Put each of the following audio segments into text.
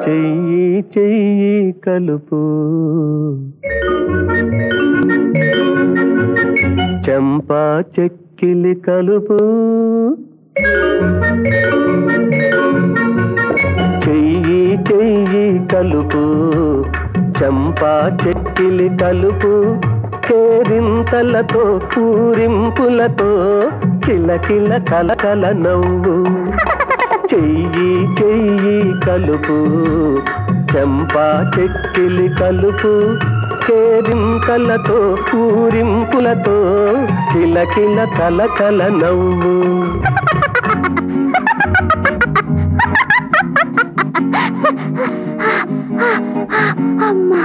చెయ్యి చెయ్యి కలుపు చెంపా చెక్కిలి కలుపు చెయ్యి చెయ్యి కలుపు చంపా చెక్కిలి కలుపు కేరింతలతో పూరింపులతో కిలకిల కలకల నవ్వు చెయ్యి చెయ్యి కలుపు చంపా చెక్కిలి కలుపు కేరింతలతో పూరింపులతో కిలకిల కలకల నవ్వు అమ్మా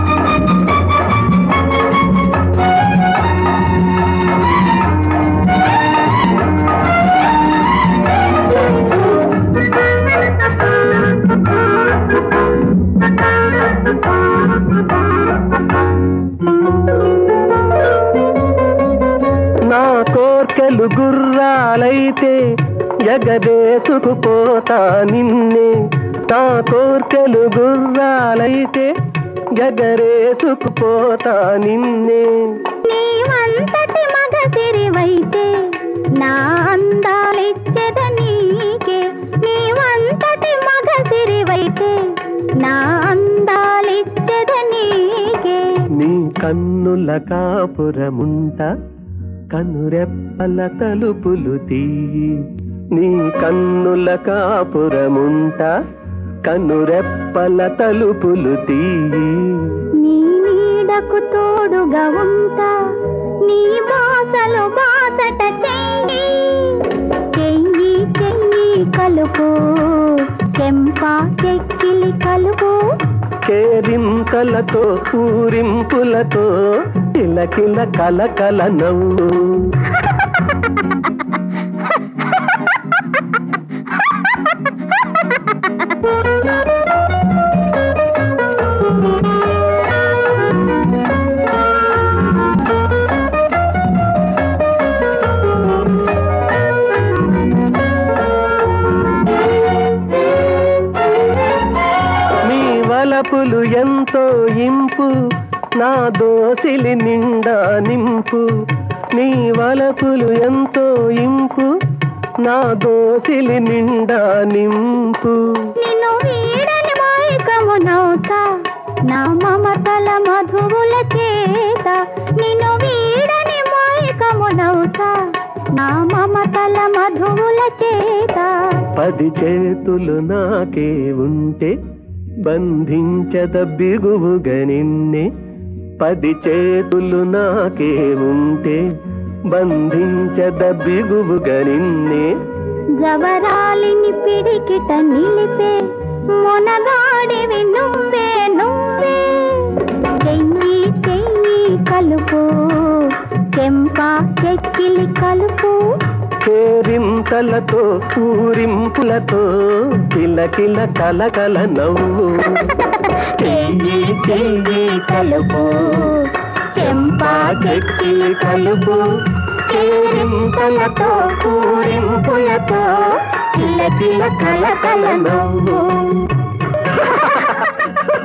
నా కోర్కెలు గుర్రాలైతే ఎగదేసుకుపోతా నిన్నే నా కోర్కెలు గుర్రాలైతే ఎగరేసుకుపోతా నిన్నే నీవంతటి మగ సిరివైతే నా అందాలిచ్చెద నీకే నీవంతటి మగ సిరివైతే నా అందాలిచ్చెద నీకే నీ కన్నుల కాపురముంట కనురెప్పల తలుపులు తీయి నీ కన్నుల కాపురముంట కనురెప్పల తలుపులు తీయి నీ నీడకు తోడుగా ఉంటా నీ బాసలు బాసట చెయ్యి చెయ్యి చెయ్యి కలుపు చెంపా చెక్కిలి కలుపు కేరింతలతో పూరింపులతో కిలకిల కలకల నవ్వు నీ వలపులు ఎంతో ఇంపు నా దోసిలి నిండా నింపు నీ వలపులు ఎంతో ఇంపు నా దోసిలి నిండా నింపు నిన్ను వీడని మైకమునవుతా నా మమతల మధువుల చేత నిన్ను వీడని మైకమునవుతా నా మమతల మధువుల చేత పది చేతులు నాకే ఉంటే బంధించద బిగువుగా నిన్నే పది చేతులు నాకే ఉంటే బంధించద బిగువుగా నిన్నే జవరాలిని పిడికిట నిలిపే మొనగాడివి నువ్వే నువ్వే చెయ్యి చెయ్యి కలుపు చెంపా చెక్కిలి కలుపు కేరింతలతో పూరింపులతో కిలకిల కలకల నవ్వు చెయ్యి చెయ్యి కలుపు చెంపా చెక్కిలి కలుపు కేరింతలతో పూరింపులతో కిలకిల కలకల నవ్వు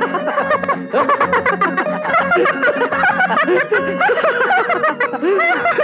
Ha ha ha ha!